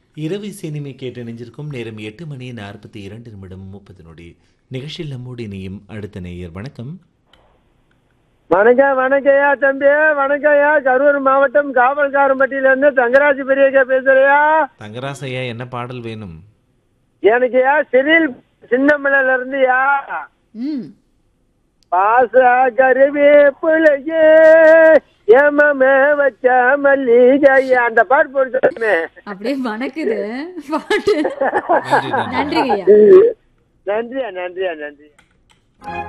இரவு சினிமை கேட்டு இணைஞ்சிருக்கும் நேரம் எட்டு மணி நாற்பத்தி இரண்டு நிமிடம் முப்பது நொடி நிகழ்ச்சியில் நம்மோடு இணையும் அடுத்த நேயர் வணக்கம் வணக்கம் வணக்கம்யா தம்பி வணக்கம்யா கரூர் மாவட்டம் காவல்காரம்பட்டியில இருந்து தங்கராஜ் பெரியக்கா பேசுறியா தங்கராசையா என்ன பாடல் வேணும் எனக்குயா சிறில் சின்னமலையில இருந்துயா ம் பாச கருவி புள்ளையே ஏமமே வச்ச மல்லிகை அந்த பாட்டு போடுமே அப்படியே மணக்குது பாட்டு நன்றி, நன்றி. நன்றிங்க ஐயா நன்றியா நன்றியா நன்றி